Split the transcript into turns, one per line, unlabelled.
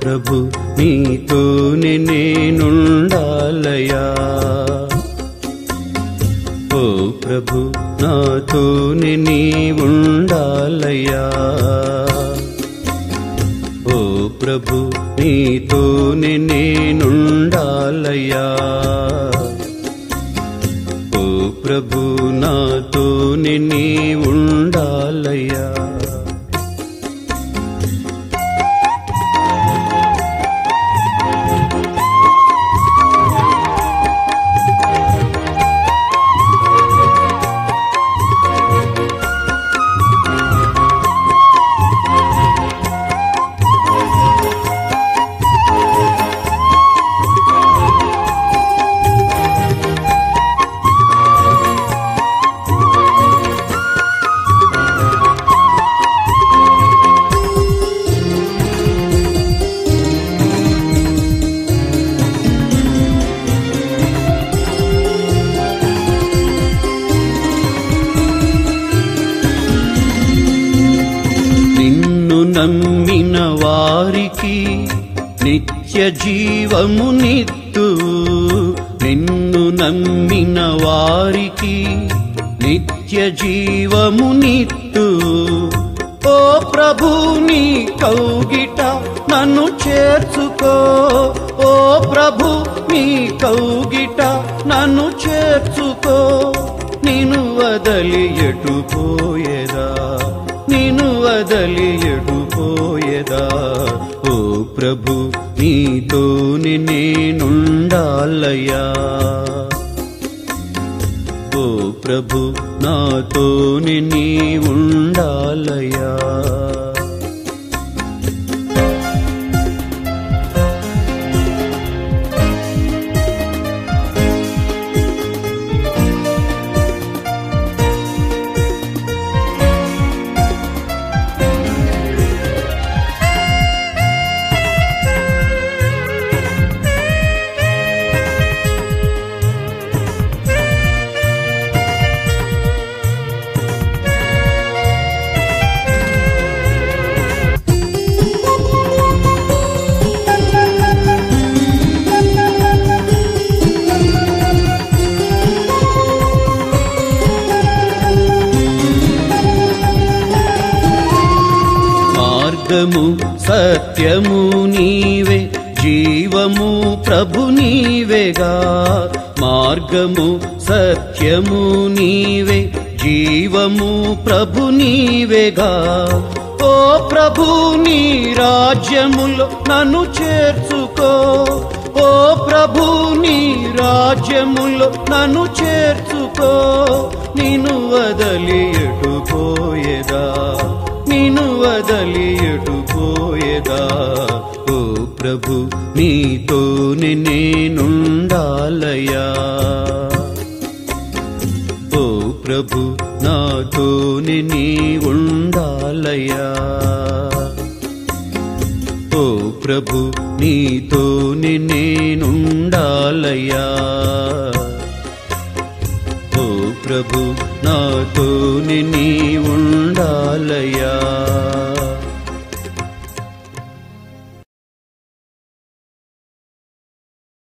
ప్రభు నీతోనే నేనుండాలయా ఓ ప్రభు నాతోనే నీ ఉండాలయా ఓ ప్రభు నీతోనే నేనుండాలయా ఓ ప్రభు నాతోనే నీ ఉండాలయా నిన్ను నమ్మిన వారికి నిత్య జీవము నిత్తు నిన్ను నమ్మిన వారికి నిత్య జీవము నిత్తు ఓ ప్రభు నీ కౌగిట నన్ను చేర్చుకో ఓ ప్రభు నీ కౌగిట నన్ను చేర్చుకో నిన్ను వదలి ఎటు పోయేదా నిన్ను వదలి ఎటు పోయేదా ఓ ప్రభు నీతోని నేనుండాలయా ఓ ప్రభు నాతోని నీ ఉండాలయా మార్గము సత్యము నీవే జీవము ప్రభు నీవేగా మార్గము సత్యము నీవే జీవము ప్రభు నీవేగా ఓ ప్రభు నీ రాజ్యములో నన్ను చేర్చుకో ఓ ప్రభు నీ రాజ్యములో నన్ను చేర్చుకో నిన్ను వదలి ఎటు పోయేదా నిన్ను వదలి ఎటు పోయేదా ఓ ప్రభు నీతోని నేనుండాలయా ఓ ప్రభు నాతోని నీ ఉండాలయా ఓ ప్రభు నీతోని నేనుండాలయా ఓ ప్రభు నాతోని నీ ఉండాలయా